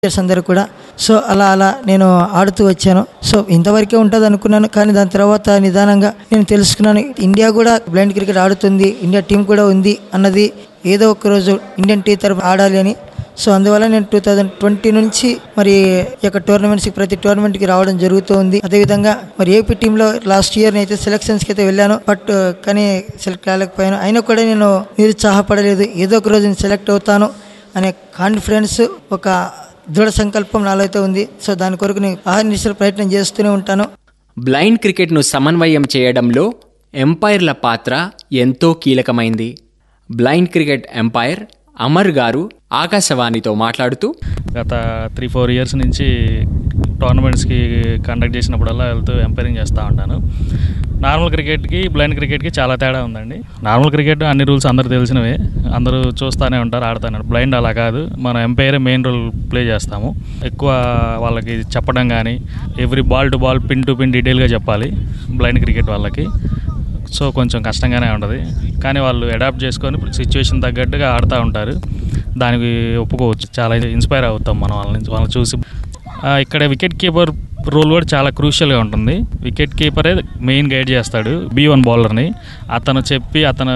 players అందరూ కూడా so అలా అలా నేను ఆడుతూ వచ్చాను సో ఇంతవరకే ఉంటుంది అనుకున్నాను కానీ దాని తర్వాత నిదానంగా నేను తెలుసుకున్నాను ఇండియా కూడా బ్లైండ్ క్రికెట్ ఆడుతుంది ఇండియా టీం కూడా ఉంది అన్నది ఏదో ఒక రోజు ఇండియన్ టీ తరఫు ఆడాలి అని సో అందువల్ల నేను టూ థౌజండ్ ట్వంటీ నుంచి మరి ఈ యొక్క టోర్నమెంట్స్కి ప్రతి టోర్నమెంట్కి రావడం జరుగుతూ ఉంది అదేవిధంగా మరి ఏపీ టీంలో లాస్ట్ ఇయర్ అయితే సెలక్షన్స్కి అయితే వెళ్ళాను బట్ కానీ సెలెక్ట్ కాలేకపోయాను అయినా కూడా నేను నిరుత్సాహపడలేదు ఏదో ఒక రోజు నేను సెలెక్ట్ అవుతాను అనే కాన్ఫిడెన్స్ ఒక దృఢ సంకల్పం నాలో అయితే ఉంది సో దాని కొరకు నేను ఆహర్నిశలు ప్రయత్నం చేస్తూనే ఉంటాను బ్లైండ్ క్రికెట్ను సమన్వయం చేయడంలో ఎంపైర్ల పాత్ర ఎంతో కీలకమైంది బ్లైండ్ క్రికెట్ ఎంపైర్ అమర్ గారు ఆకాశవాణితో మాట్లాడుతూ గత త్రీ ఫోర్ ఇయర్స్ నుంచి టోర్నమెంట్స్కి కండక్ట్ చేసినప్పుడల్లా వెళ్తూ ఎంపైరింగ్ చేస్తూ ఉంటాను నార్మల్ క్రికెట్కి బ్లైండ్ క్రికెట్కి చాలా తేడా ఉందండి నార్మల్ క్రికెట్ అన్ని రూల్స్ అందరూ తెలిసినవే అందరూ చూస్తూనే ఉంటారు ఆడుతూనే బ్లైండ్ అలా కాదు మన ఎంపైరే మెయిన్ రోల్ ప్లే చేస్తాము ఎక్కువ వాళ్ళకి చెప్పడం కానీ every ball to ball pin to pin డీటెయిల్గా చెప్పాలి బ్లైండ్ క్రికెట్ వాళ్ళకి సో కొంచెం కష్టంగానే ఉంటుంది కానీ వాళ్ళు అడాప్ట్ చేసుకొని సిచ్యువేషన్ తగ్గట్టుగా ఆడుతూ ఉంటారు దానికి ఒప్పుకోవచ్చు చాలా ఇన్స్పైర్ అవుతాం మనం వాళ్ళని వాళ్ళని చూసి ఆ, ఇక్కడ వికెట్ కీపర్ రోల్ కూడా చాలా క్రూషియల్గా ఉంటుంది వికెట్ కీపరే మెయిన్ గైడ్ చేస్తాడు బీ వన్ బౌలర్ని అతను చెప్పి అతను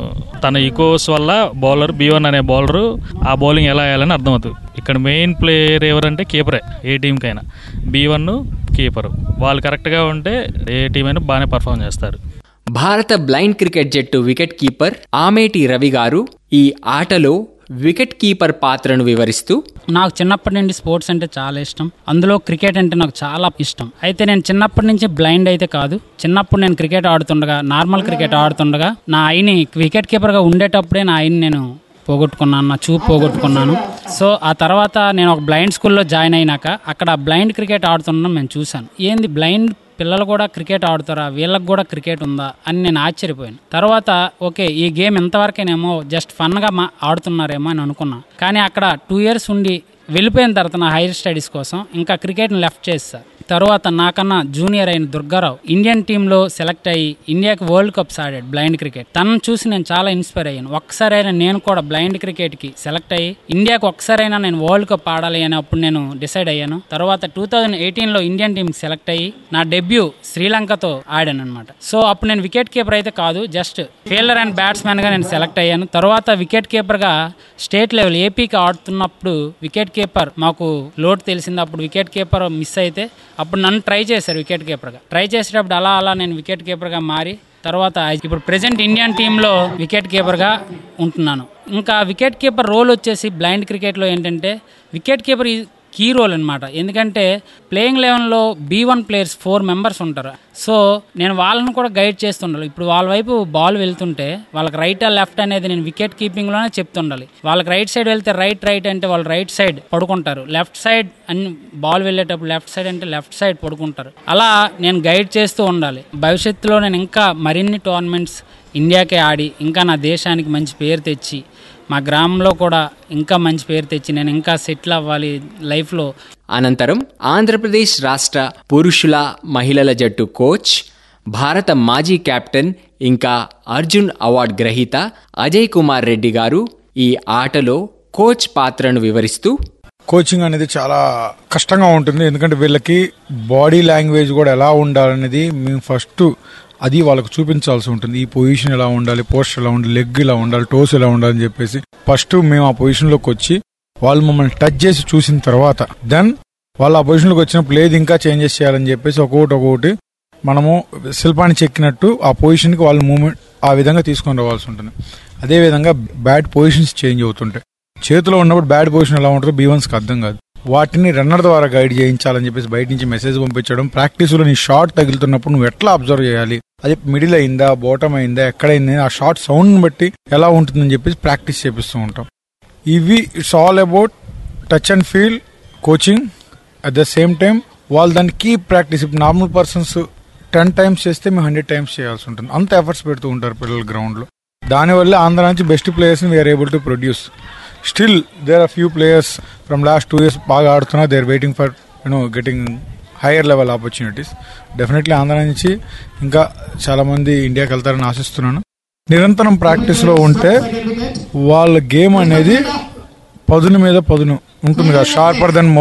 తన ఈకోస్ వల్ల బౌలర్ బీ వన్ అనే బౌలరు ఆ బౌలింగ్ ఎలా వేయాలని అర్థమవుతుంది ఇక్కడ మెయిన్ ప్లేయర్ ఎవరంటే కీపరే ఏ టీంకైనా బీ వన్ కీపరు వాళ్ళు కరెక్ట్గా ఉంటే ఏ టీం అయినా బాగానే పర్ఫామ్ చేస్తారు భారత బ్లైండ్ క్రికెట్ జట్టు వికెట్ కీపర్ ఆమేటి రవి గారు ఈ ఆటలో వికెట్ కీపర్ పాత్రను వివరిస్తూ నాకు చిన్నప్పటి నుండి స్పోర్ట్స్ అంటే చాలా ఇష్టం అందులో క్రికెట్ అంటే నాకు చాలా ఇష్టం అయితే నేను చిన్నప్పటి నుంచి బ్లైండ్ అయితే కాదు చిన్నప్పుడు నేను క్రికెట్ ఆడుతుండగా నార్మల్ క్రికెట్ ఆడుతుండగా నా ఐని వికెట్ కీపర్గా ఉండేటప్పుడే నా ఐని నేను పోగొట్టుకున్నాను నా చూపు పోగొట్టుకున్నాను సో ఆ తర్వాత నేను ఒక బ్లైండ్ స్కూల్లో జాయిన్ అయినాక అక్కడ బ్లైండ్ క్రికెట్ ఆడుతుండడం నేను చూశాను ఏంది బ్లైండ్ పిల్లలు కూడా క్రికెట్ ఆడుతారా వీళ్ళకి కూడా క్రికెట్ ఉందా అని నేను ఆశ్చర్యపోయాను తర్వాత ఓకే ఈ గేమ్ ఎంతవరకేనేమో జస్ట్ ఫన్గా మా ఆడుతున్నారేమో అని అనుకున్నా కానీ అక్కడ టూ ఇయర్స్ ఉండి వెళ్ళిపోయిన తర్వాత నా హైయర్ స్టడీస్ కోసం ఇంకా క్రికెట్ని లెఫ్ట్ చేస్తా తర్వాత నాకన్నా జూనియర్ అయిన దుర్గారావు ఇండియన్ టీంలో సెలెక్ట్ అయ్యి ఇండియాకి వరల్డ్ కప్స్ ఆడాడు బ్లైండ్ క్రికెట్ తనను చూసి నేను చాలా ఇన్స్పైర్ అయ్యాను ఒక్కసారైనా నేను కూడా బ్లైండ్ క్రికెట్కి సెలెక్ట్ అయ్యి ఇండియాకి ఒక్కసారైనా నేను వరల్డ్ కప్ ఆడాలి అని అప్పుడు నేను డిసైడ్ అయ్యాను తర్వాత టూ థౌజండ్ ఎయిటీన్లో ఇండియన్ టీంకి సెలెక్ట్ అయ్యి నా డెబ్యూ శ్రీలంకతో ఆడాను అనమాట సో అప్పుడు నేను వికెట్ కీపర్ అయితే కాదు జస్ట్ ఫీల్డర్ అండ్ బ్యాట్స్మెన్గా నేను సెలెక్ట్ అయ్యాను తర్వాత వికెట్ కీపర్గా స్టేట్ లెవెల్ ఏపీకి ఆడుతున్నప్పుడు వికెట్ కీపర్ మాకు లోటు తెలిసింది అప్పుడు వికెట్ కీపర్ మిస్ అయితే అప్పుడు నన్ను ట్రై చేశారు వికెట్ కీపర్గా ట్రై చేసేటప్పుడు అలా అలా నేను వికెట్ కీపర్గా మారి తర్వాత ఇప్పుడు ప్రెసెంట్ ఇండియన్ టీంలో వికెట్ కీపర్గా ఉంటున్నాను ఇంకా వికెట్ కీపర్ రోల్ వచ్చేసి బ్లైండ్ క్రికెట్లో ఏంటంటే వికెట్ కీపర్ కీ రోల్ అనమాట ఎందుకంటే ప్లేయింగ్ లెవెన్లో B one players four members ఉంటారు సో నేను వాళ్ళని కూడా గైడ్ చేస్తుండాలి ఇప్పుడు వాళ్ళ వైపు బాల్ వెళ్తుంటే వాళ్ళకి రైట్ ఆ లెఫ్ట్ అనేది నేను వికెట్ కీపింగ్లోనే చెప్తుండాలి వాళ్ళకి రైట్ సైడ్ వెళ్తే రైట్ రైట్ అంటే వాళ్ళు రైట్ సైడ్ పడుకుంటారు లెఫ్ట్ సైడ్ అన్ని బాల్ వెళ్ళేటప్పుడు లెఫ్ట్ సైడ్ అంటే లెఫ్ట్ సైడ్ పడుకుంటారు అలా నేను గైడ్ చేస్తూ ఉండాలి భవిష్యత్తులో నేను ఇంకా మరిన్ని టోర్నమెంట్స్ ఇండియాకే ఆడి ఇంకా నా దేశానికి మంచి పేరు తెచ్చి మా గ్రామంలో కూడా ఇంకా మంచి పేరు తెచ్చి నేను ఇంకా సెటిల్ అవ్వాలి లైఫ్లో అనంతరం ఆంధ్రప్రదేశ్ రాష్ట్ర పురుషుల మహిళల జట్టు కోచ్ భారత మాజీ కెప్టెన్ ఇంకా అర్జున్ అవార్డు గ్రహీత అజయ్ కుమార్ రెడ్డి గారు ఈ ఆటలో కోచ్ పాత్రను వివరిస్తూ కోచింగ్ అనేది చాలా కష్టంగా ఉంటుంది ఎందుకంటే వీళ్ళకి బాడీ లాంగ్వేజ్ కూడా ఎలా ఉండాలనేది మేము ఫస్ట్ అది వాళ్ళకు చూపించాల్సి ఉంటుంది ఈ పొజిషన్ ఎలా ఉండాలి పోస్టర్ ఎలా ఉండాలి లెగ్ ఎలా ఉండాలి టోస్ ఎలా ఉండాలని చెప్పేసి ఫస్ట్ మేము ఆ పొజిషన్ లోకి వచ్చి వాళ్ళు మమ్మల్ని టచ్ చేసి చూసిన తర్వాత దెన్ వాళ్ళు ఆ పొజిషన్ లోకి వచ్చినప్పుడు లేదు ఇంకా చేంజెస్ చేయాలని చెప్పేసి ఒక్కొక్కటి ఒక్కొక్కటి మనము శిల్పాన్ని చెక్కినట్టు ఆ పొజిషన్ కి వాళ్ళ మూమెంట్ ఆ విధంగా తీసుకొని రావాల్సి ఉంటుంది అదే విధంగా బ్యాట్ పొజిషన్స్ చేంజ్ అవుతుంటాయి చేతిలో ఉన్నప్పుడు బ్యాడ్ పొజిషన్ ఎలా ఉంటుందో బీవన్స్కి అర్థం కాదు వాటిని రన్నర్ ద్వారా గైడ్ చేయించాలని చెప్పేసి బయట నుంచి మెసేజ్ పంపించడం ప్రాక్టీస్ లో నీ షాట్ తగులుతున్నప్పుడు నువ్వు ఎట్లా అబ్జర్వ్ చేయాలి అది మిడిల్ అయిందా బాటమ్ అయిందా ఎక్కడైంది ఆ షాట్ సౌండ్ బట్టి ఎలా ఉంటుందని చెప్పేసి ప్రాక్టీస్ చేపిస్తూ ఉంటాం ఇవి it's all about touch and feel coaching at the same time వాళ్ళు దాన్ని కీప్ ప్రాక్టీస్ ఇప్పుడు నార్మల్ పర్సన్స్ టెన్ టైమ్స్ చేస్తే మేము హండ్రెడ్ టైమ్స్ చేయాల్సి ఉంటుంది అంత ఎఫర్ట్స్ పెడుతూ ఉంటారు పిల్లలు గ్రౌండ్ లో దానివల్ల ఆంధ్ర నుంచి best players we are able to produce still there are few players from last two years బాగా ఆడుతున్నా they are waiting for you know getting higher level opportunities definitely Andhra నుంచి ఇంకా చాలా మంది ఇండియాకి వెళ్తారని ఆశిస్తున్నాను నిరంతరం ప్రాక్టీస్ లో ఉంటే వాళ్ళ గేమ్ అనేది పదును మీద పదును ఉంటుంది కదా షార్పర్ దెన్